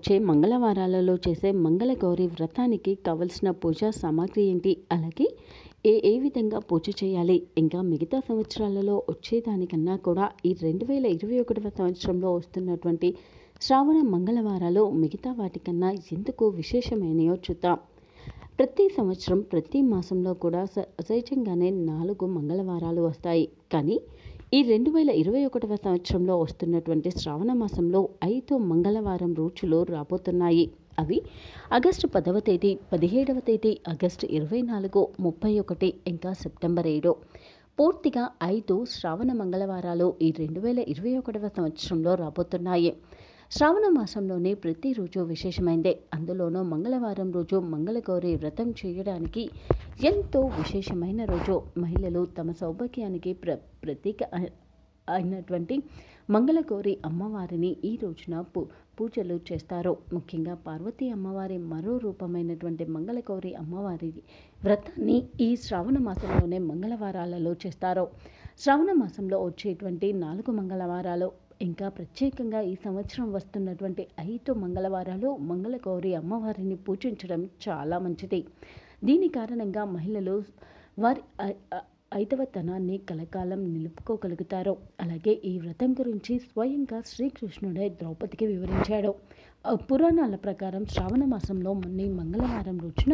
వచ్చే మంగళవారాలలో చేసే మంగళగౌరి వ్రతానికి కావలసిన పూజా సామాగ్రి ఏంటి అలాగే ఏ ఏ విధంగా పూజ చేయాలి ఇంకా మిగతా సంవత్సరాలలో వచ్చేదానికన్నా కూడా ఈ రెండు వేల ఇరవై ఒకటవ సంవత్సరంలో వస్తున్నటువంటి శ్రావణ మంగళవారాలు మిగతా వాటికన్నా ఎందుకు విశేషమైనయో చూద్దాం ప్రతి సంవత్సరం ప్రతి మాసంలో కూడా స సహజంగానే నాలుగు మంగళవారాలు వస్తాయి కానీ ఈ రెండు వేల ఇరవై ఒకటవ సంవత్సరంలో వస్తున్నటువంటి శ్రావణ మాసంలో ఐదు మంగళవారం రోజులు రాబోతున్నాయి అవి ఆగస్టు పదవ తేదీ పదిహేడవ తేదీ ఆగస్టు ఇరవై నాలుగు ముప్పై ఒకటి ఇంకా సెప్టెంబర్ ఏడు పూర్తిగా ఐదు శ్రావణ మంగళవారాలు ఈ రెండు వేల ఇరవై ఒకటవ సంవత్సరంలో రాబోతున్నాయి శ్రావణ మాసంలోనే ప్రతిరోజు విశేషమైందే అందులోనూ మంగళవారం రోజు మంగళగౌరి వ్రతం చేయడానికి ఎంతో విశేషమైన రోజు మహిళలు తమ సౌభాగ్యానికి ప్ర ప్రతీక అ- అయినటువంటి మంగళగౌరి అమ్మవారిని ఈ రోజున పూ పూజలు చేస్తారు ముఖ్యంగా పార్వతీ అమ్మవారి మరో రూపమైనటువంటి మంగళగౌరి అమ్మవారి వ్రతాన్ని ఈ శ్రావణ మాసంలోనే మంగళవారాలలో చేస్తారు శ్రావణ మాసంలో వచ్చేటువంటి నాలుగు మంగళవారాలు ఇంకా ప్రత్యేకంగా ఈ సంవత్సరం వస్తున్నటువంటి ఐదు మంగళవారాలు మంగళగౌరి అమ్మవారిని పూజించడం చాలా మంచిది దీని కారణంగా మహిళలు వారి ఐ- ఐ- ఐదవతనాన్ని కలకాలం నిలుపుకోగలుగుతారు అలాగే ఈ వ్రతం గురించి స్వయంగా శ్రీకృష్ణుడే ద్రౌపదికి వివరించాడు ఆ పురాణాల ప్రకారం శ్రావణ మాసంలో మొన్న మంగళవారం రోజున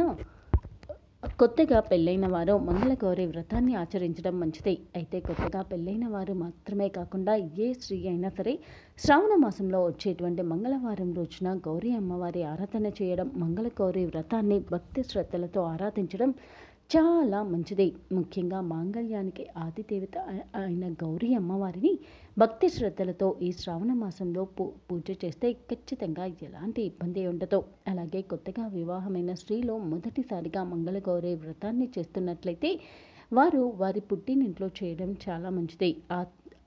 కొత్తగా పెళ్ళైన వారు మంగళగౌరి వ్రతాన్ని ఆచరించడం మంచిది అయితే కొత్తగా పెళ్ళైన వారు మాత్రమే కాకుండా ఏ స్త్రీ అయినా సరే శ్రావణ మాసంలో వచ్చేటువంటి మంగళవారం రోజున గౌరీ అమ్మవారి ఆరాధన చేయడం మంగళగౌరి వ్రతాన్ని భక్తి శ్రద్ధలతో ఆరాధించడం చాలా మంచిది ముఖ్యంగా మాంగళ్యానికి ఆదిదేవత అ- అయిన గౌరీ అమ్మవారిని భక్తి శ్రద్ధలతో ఈ శ్రావణ మాసంలో పూ పూజ చేస్తే ఖచ్చితంగా ఎలాంటి ఇబ్బంది ఉండదు అలాగే కొత్తగా వివాహమైన స్త్రీలు మొదటిసారిగా మంగళగౌరి వ్రతాన్ని చేస్తున్నట్లయితే వారు వారి పుట్టినింట్లో చేయడం చాలా మంచిది ఆ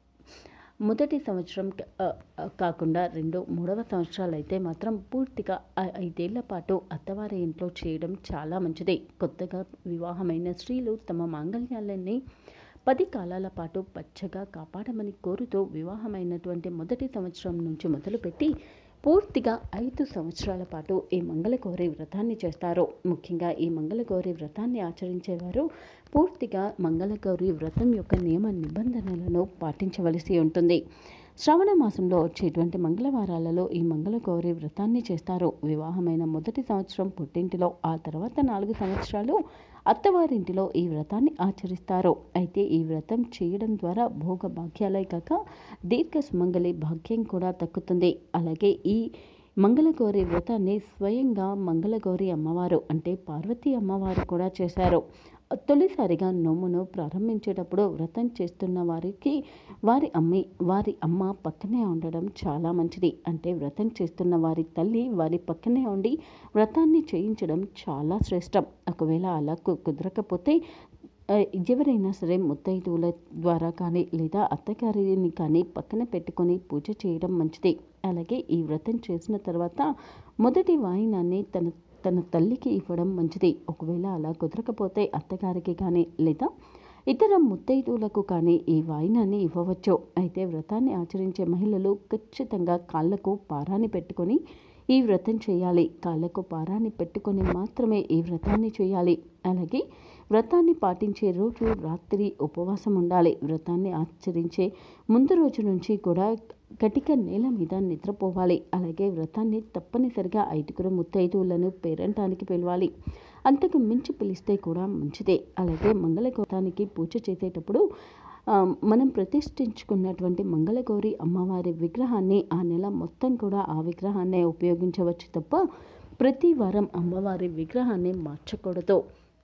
మొదటి సంవత్సరం క- ఆ, ఆ, కాకుండా రెండు మూడవ సంవత్సరాలు అయితే మాత్రం పూర్తిగా ఐ- ఐదేళ్ల పాటు అత్తవారి ఇంట్లో చేయడం చాలా మంచిది కొత్తగా వివాహమైన స్త్రీలు తమ మాంగళ్యాలన్నీ పది కాలాల పాటు పచ్చగా కాపాడమని కోరుతూ వివాహమైనటువంటి మొదటి సంవత్సరం నుంచి మొదలుపెట్టి పూర్తిగా ఐదు సంవత్సరాల పాటు ఈ మంగళగౌరి వ్రతాన్ని చేస్తారు ముఖ్యంగా ఈ మంగళగౌరి వ్రతాన్ని ఆచరించేవారు పూర్తిగా మంగళగౌరి వ్రతం యొక్క నియమ నిబంధనలను పాటించవలసి ఉంటుంది శ్రావణ మాసంలో వచ్చేటువంటి మంగళవారాలలో ఈ మంగళగౌరి వ్రతాన్ని చేస్తారు వివాహమైన మొదటి సంవత్సరం పుట్టింటిలో ఆ తర్వాత నాలుగు సంవత్సరాలు అత్తవారింటిలో ఈ వ్రతాన్ని ఆచరిస్తారు అయితే ఈ వ్రతం చేయడం ద్వారా భోగ భాగ్యాలే కాక దీర్ఘ సుమంగళి భాగ్యం కూడా దక్కుతుంది అలాగే ఈ మంగళగౌరి వ్రతాన్ని స్వయంగా మంగళగౌరి అమ్మవారు అంటే పార్వతీ అమ్మవారు కూడా చేశారు తొలిసారిగా నోమును ప్రారంభించేటప్పుడు వ్రతం చేస్తున్న వారికి వారి అమ్మి వారి అమ్మ పక్కనే ఉండడం చాలా మంచిది అంటే వ్రతం చేస్తున్న వారి తల్లి వారి పక్కనే ఉండి వ్రతాన్ని చేయించడం చాలా శ్రేష్టం ఒకవేళ అలా కు- కుదరకపోతే ఆ, ఎవరైనా సరే ముత్తైదువుల ద్వారా కానీ లేదా అత్తగారిని కానీ పక్కన పెట్టుకొని పూజ చేయడం మంచిది అలాగే ఈ వ్రతం చేసిన తర్వాత మొదటి వాయినాన్ని తన తన తల్లికి ఇవ్వడం మంచిది ఒకవేళ అలా కుదరకపోతే అత్తగారికి కానీ లేదా ఇతర ముత్తైదువులకు కానీ ఈ వాయినాన్ని ఇవ్వవచ్చు అయితే వ్రతాన్ని ఆచరించే మహిళలు ఖచ్చితంగా కాళ్ళకు పారాన్ని పెట్టుకొని ఈ వ్రతం చేయాలి కాళ్ళకు పారాన్ని పెట్టుకొని మాత్రమే ఈ వ్రతాన్ని చేయాలి అలాగే వ్రతాన్ని పాటించే రోజు రాత్రి ఉపవాసం ఉండాలి వ్రతాన్ని ఆచరించే ముందు రోజు నుంచి కూడా కటిక నేల మీద నిద్రపోవాలి అలాగే వ్రతాన్ని తప్పనిసరిగా ఐదుగురు ముత్తైదువులను పేరంటానికి పిలవాలి అంతకు మించి పిలిస్తే కూడా మంచిదే అలాగే మంగళగౌతానికి పూజ చేసేటప్పుడు ఆ, మనం ప్రతిష్ఠించుకున్నటువంటి మంగళగౌరి అమ్మవారి విగ్రహాన్ని ఆ నెల మొత్తం కూడా ఆ విగ్రహాన్నే ఉపయోగించవచ్చు తప్ప ప్రతి వారం అమ్మవారి విగ్రహాన్ని మార్చకూడదు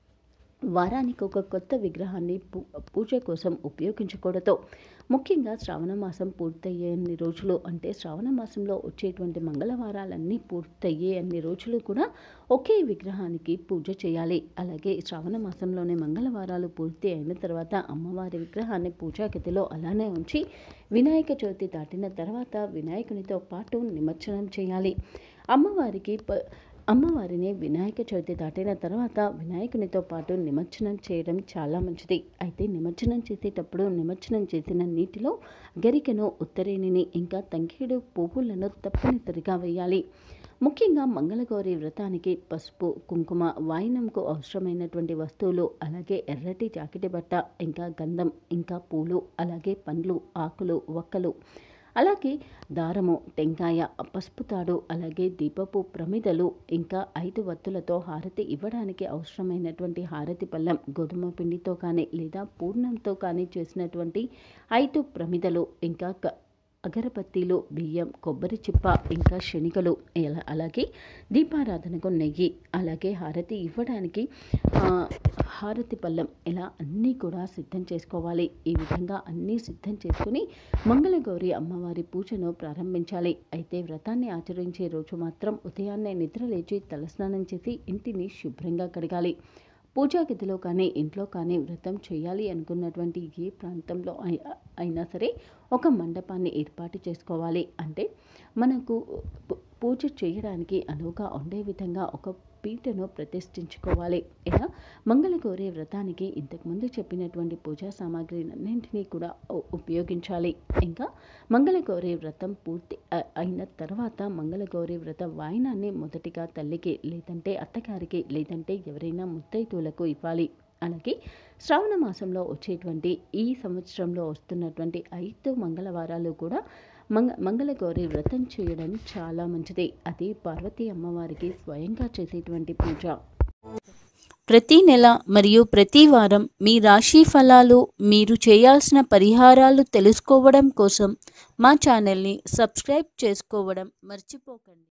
వారానికి ఒక కొత్త విగ్రహాన్ని పూ పూజ కోసం ఉపయోగించకూడదు ముఖ్యంగా శ్రావణ మాసం పూర్తయ్యే అన్ని రోజులు అంటే శ్రావణ మాసంలో వచ్చేటువంటి మంగళవారాలన్నీ పూర్తయ్యే అన్ని రోజులు కూడా ఒకే విగ్రహానికి పూజ చేయాలి అలాగే శ్రావణ మాసంలోనే మంగళవారాలు పూర్తి అయిన తర్వాత అమ్మవారి విగ్రహాన్ని పూజా గదిలో అలానే ఉంచి వినాయక చవితి దాటిన తర్వాత వినాయకునితో పాటు నిమజ్జనం చేయాలి అమ్మవారికి ప అమ్మవారిని వినాయక చవితి దాటిన తర్వాత వినాయకునితో పాటు నిమజ్జనం చేయడం చాలా మంచిది అయితే నిమజ్జనం చేసేటప్పుడు నిమజ్జనం చేసిన నీటిలో గరికెను ఉత్తరేణిని ఇంకా తంగేడు పువ్వులను తప్పనిసరిగా వేయాలి ముఖ్యంగా మంగళగౌరి వ్రతానికి పసుపు కుంకుమ వాయినంకు అవసరమైనటువంటి వస్తువులు అలాగే ఎర్రటి జాకెట్ బట్ట ఇంకా గంధం ఇంకా పూలు అలాగే పండ్లు ఆకులు వక్కలు అలాగే దారము టెంకాయ పసుపు తాడు అలాగే దీపపు ప్రమిదలు ఇంకా ఐదు వత్తులతో హారతి ఇవ్వడానికి అవసరమైనటువంటి హారతి పళ్ళెం గోధుమ పిండితో కానీ లేదా పూర్ణంతో కానీ చేసినటువంటి ఐదు ప్రమిదలు ఇంకా క- అగరబత్తీలు బియ్యం కొబ్బరి చిప్ప ఇంకా శనికలు ఇలా అలాగే దీపారాధనకు నెయ్యి అలాగే హారతి ఇవ్వడానికి ఆ, హారతి పళ్ళెం ఇలా అన్నీ కూడా సిద్ధం చేసుకోవాలి ఈ విధంగా అన్నీ సిద్ధం చేసుకుని మంగళగౌరి అమ్మవారి పూజను ప్రారంభించాలి అయితే వ్రతాన్ని ఆచరించే రోజు మాత్రం ఉదయాన్నే నిద్ర లేచి తలస్నానం చేసి ఇంటిని శుభ్రంగా కడగాలి పూజా గదిలో కానీ ఇంట్లో కానీ వ్రతం చేయాలి అనుకున్నటువంటి ఏ ప్రాంతంలో అయి- అయినా సరే ఒక మండపాన్ని ఏర్పాటు చేసుకోవాలి అంటే మనకు పూ- పూజ చేయడానికి అనువుగా ఉండే విధంగా ఒక పీటను ప్రతిష్ఠించుకోవాలి ఇలా మంగళగౌరి వ్రతానికి ఇంతకుముందు చెప్పినటువంటి పూజా సామాగ్రినన్నింటినీ కూడా ఉ- ఉపయోగించాలి ఇంకా మంగళగౌరి వ్రతం పూర్తి అ- అయిన తర్వాత మంగళగౌరి వ్రత వాయినాన్ని మొదటిగా తల్లికి లేదంటే అత్తగారికి లేదంటే ఎవరైనా ముత్తైదువులకు ఇవ్వాలి అలాగే శ్రావణ మాసంలో వచ్చేటువంటి ఈ సంవత్సరంలో వస్తున్నటువంటి ఐదు మంగళవారాలు కూడా మంగ మంగళగౌరి వ్రతం చేయడం చాలా మంచిది అది పార్వతీ అమ్మవారికి స్వయంగా చేసేటువంటి పూజ ప్రతి నెల మరియు ప్రతి వారం మీ రాశి ఫలాలు మీరు చేయాల్సిన పరిహారాలు తెలుసుకోవడం కోసం మా ఛానల్ని సబ్స్క్రైబ్ చేసుకోవడం మర్చిపోకండి